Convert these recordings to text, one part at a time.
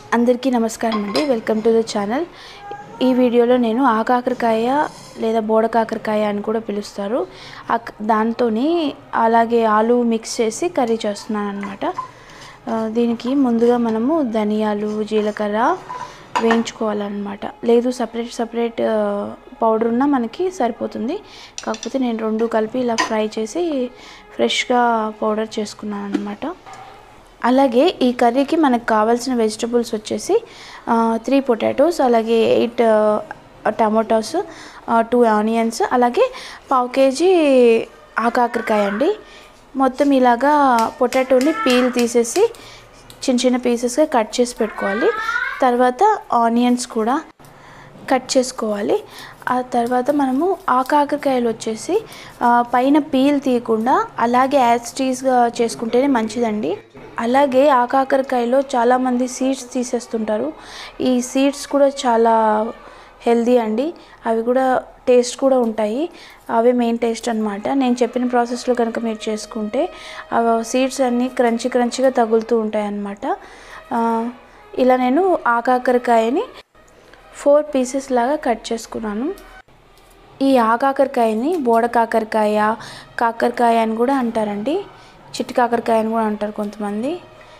అందరికీ నమస్కారం అండి వెల్కమ్ టు ద ఛానల్ ఈ వీడియోలో నేను ఆకాకరకాయ లేదా బోడ కాకరకాయ అని కూడా పిలుస్తారు దాంతో అలాగే ఆలు మిక్స్ చేసి కర్రీ చేస్తున్నాను అనమాట దీనికి ముందుగా మనము ధనియాలు జీలకర్ర వేయించుకోవాలన్నమాట లేదు సపరేట్ సపరేట్ పౌడర్ ఉన్నా మనకి సరిపోతుంది కాకపోతే నేను రెండు కలిపి ఇలా ఫ్రై చేసి ఫ్రెష్గా పౌడర్ చేసుకున్నాను అనమాట అలాగే ఈ కర్రీకి మనకు కావాల్సిన వెజిటబుల్స్ వచ్చేసి త్రీ పొటాటోస్ అలాగే ఎయిట్ టమాటోస్ టూ ఆనియన్స్ అలాగే పావు కేజీ ఆకాకరకాయ అండి మొత్తం ఇలాగా పొటాటోని పీల్ తీసేసి చిన్న చిన్న పీసెస్గా కట్ చేసి పెట్టుకోవాలి తర్వాత ఆనియన్స్ కూడా కట్ చేసుకోవాలి ఆ తర్వాత మనము ఆ కాకరకాయలు వచ్చేసి పైన పీల్ తీయకుండా అలాగే యాస్టీస్గా చేసుకుంటేనే మంచిదండి అలాగే ఆ కాకరకాయలో చాలామంది సీడ్స్ తీసేస్తుంటారు ఈ సీడ్స్ కూడా చాలా హెల్దీ అండి అవి కూడా టేస్ట్ కూడా ఉంటాయి అవే మెయిన్ టేస్ట్ అనమాట నేను చెప్పిన ప్రాసెస్లో కనుక మీరు చేసుకుంటే ఆ సీడ్స్ అన్నీ క్రంచి క్రంచిగా తగులుతూ ఉంటాయి అన్నమాట ఇలా నేను ఆ కాకరకాయని ఫోర్ పీసెస్ లాగా కట్ చేసుకున్నాను ఈ ఆకాకరకాయని బోడ కాకరకాయ కాకరకాయ అని కూడా అంటారండి చిట్టి కాకరకాయ అని కూడా అంటారు కొంతమంది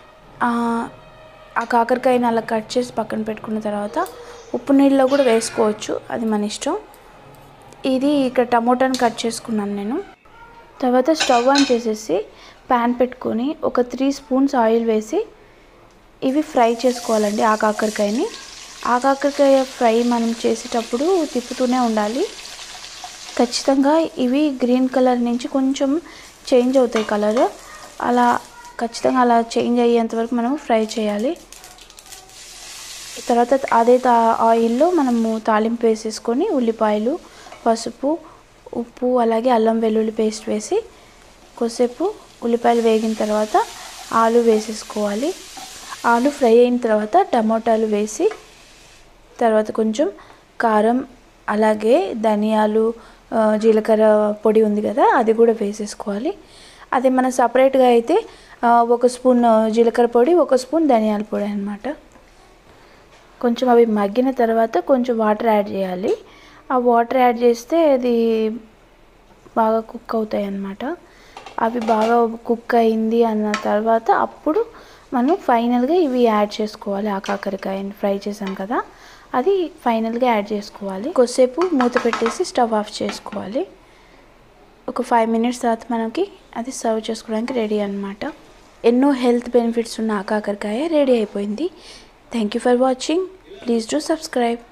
ఆ కాకరకాయని అలా కట్ చేసి పక్కన పెట్టుకున్న తర్వాత ఉప్పు నీళ్ళలో కూడా వేసుకోవచ్చు అది మన ఇష్టం ఇది ఇక్కడ టమోటాని కట్ చేసుకున్నాను నేను తర్వాత స్టవ్ ఆన్ చేసేసి ప్యాన్ పెట్టుకొని ఒక త్రీ స్పూన్స్ ఆయిల్ వేసి ఇవి ఫ్రై చేసుకోవాలండి ఆ కాకరకాయని ఆ కాకరకాయ ఫ్రై మనం చేసేటప్పుడు తిప్పుతూనే ఉండాలి ఖచ్చితంగా ఇవి గ్రీన్ కలర్ నుంచి కొంచెం చేంజ్ అవుతాయి కలర్ అలా ఖచ్చితంగా అలా చేంజ్ అయ్యేంత వరకు మనం ఫ్రై చేయాలి తర్వాత అదే తా ఆయిల్లో మనము తాలింపు వేసేసుకొని ఉల్లిపాయలు పసుపు ఉప్పు అలాగే అల్లం వెల్లుల్లి పేస్ట్ వేసి కొద్దిసేపు ఉల్లిపాయలు వేగిన తర్వాత ఆలు వేసేసుకోవాలి ఆలు ఫ్రై అయిన తర్వాత టమోటాలు వేసి తర్వాత కొంచెం కారం అలాగే ధనియాలు జీలకర్ర పొడి ఉంది కదా అది కూడా వేసేసుకోవాలి అదే మనం సపరేట్గా అయితే ఒక స్పూన్ జీలకర్ర పొడి ఒక స్పూన్ ధనియాల పొడి అనమాట కొంచెం అవి మగ్గిన తర్వాత కొంచెం వాటర్ యాడ్ చేయాలి ఆ వాటర్ యాడ్ చేస్తే అది బాగా కుక్ అవుతాయి అన్నమాట అవి బాగా కుక్ అయింది అన్న తర్వాత అప్పుడు మనం ఫైనల్గా ఇవి యాడ్ చేసుకోవాలి ఆ కాకరకాయని ఫ్రై చేసాం కదా అది ఫైనల్గా యాడ్ చేసుకోవాలి కొద్దిసేపు మూత పెట్టేసి స్టవ్ ఆఫ్ చేసుకోవాలి ఒక ఫైవ్ మినిట్స్ తర్వాత మనకి అది సర్వ్ చేసుకోవడానికి రెడీ అనమాట ఎన్నో హెల్త్ బెనిఫిట్స్ ఉన్న ఆ కాకరకాయ రెడీ అయిపోయింది thank you for watching please do subscribe